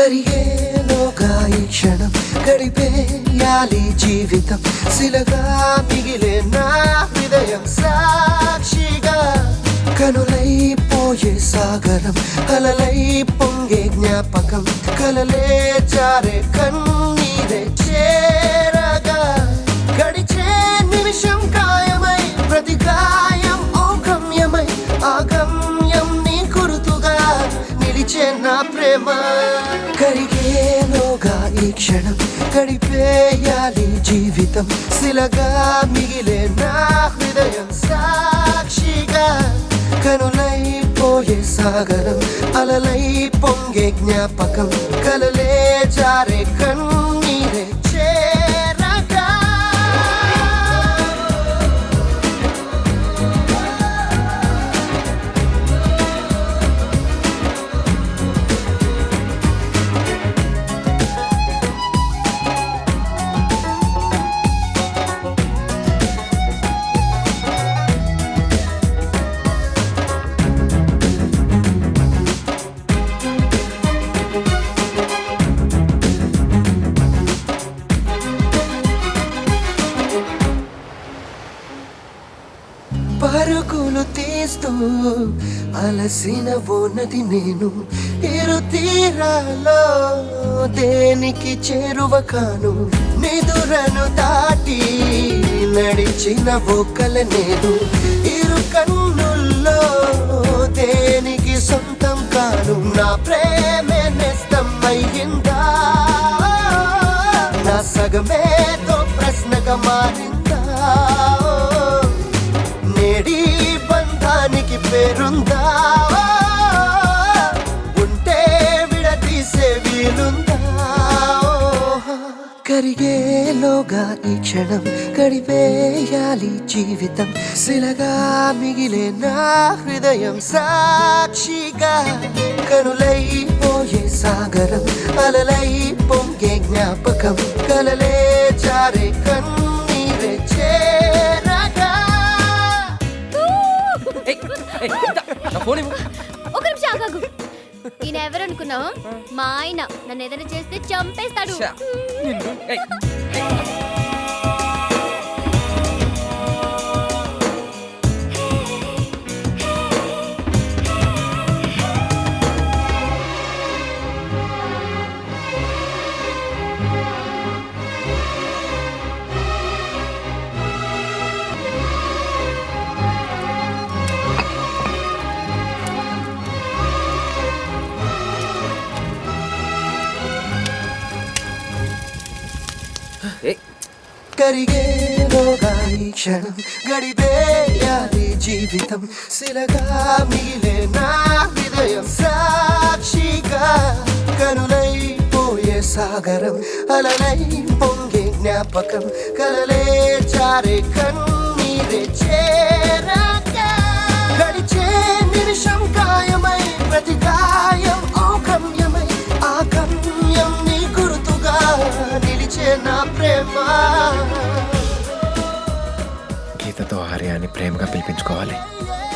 కరిగేలోగా ఈ క్షణం గడిపేయాలి జీవితం శిలగా మిగిలే నా హృదయం సాక్షిగా కనులైపోయే సాగరం అలలై పొంగే జ్ఞాపకం కలలే జారే కన్నీరే చేరగా గడిచే నిమిషం కాయమై ప్రతి గాయం ఓ గమ్యమై ఆ గమ్యం నీ గురుతుగా నిలిచే నా ప్రేమ కరిగేలోగా ఈ క్షణం గడిపేయాలి జీవితం శిలగా మిగిలే నా హృదయం సాక్షిగా కనులైపోయే సాగరం అలలై పొంగే జ్ఞాపకం కలలే జారే కన్నీరే చేరగా పరుగులు తీస్తూ అలసిన ఉన్నది నేను ఇరు తీరాలో దేనికి చేరువ కాను నిదురను దాటి నడిచిన ఒక్కల నేను ఇరు కన్నుల్లో దేనికి సొంతం కాను నా ప్రేమే నేస్తం అయ్యిందా నా సగమేతో ప్రశ్నగా మారిందా నేడి బంధానికి పేరుందా ఉంటే విడదీసే వీలుందా కరిగేలోగా ఈ క్షణం గడిపేయాలి జీవితం శిలగా మిగిలే నా హృదయం సాక్షిగా కనులైపోయే సాగరం అలలై పొంగే జ్ఞాపకం కలలే జారే కన్నీరే చేరగా ఏయ్, ఏయ్, ఇంత, నా ఫోన్ ఇవ్వు. ఒక నిమిషం ఆగాగు ఈయన ఎవరనుకున్నావు మా ఆయన నన్ను ఏదైనా చేస్తే చంపేస్తాడు ఛా, నిన్ను, ఏయ్, ఏయ్, కరిగేలోగా ఈ క్షణం గడిపేయాలి జీవితం శిలగా మిగిలే నా హృదయం సాక్షిగా కనులైపోయే సాగరం అలలై పొంగే జ్ఞాపకం కలలే జారే కన్నీరే చేరగా గడిచే నిమిషం గాయమై ప్రతి గాయం ఓ గమ్యమై ఆ గమ్యం నీ గుర్తుగా నిలిచే నా ప్రేమ గీతతో ఆర్యాన్ని ప్రేమగా పిలిపించుకోవాలి Yeah.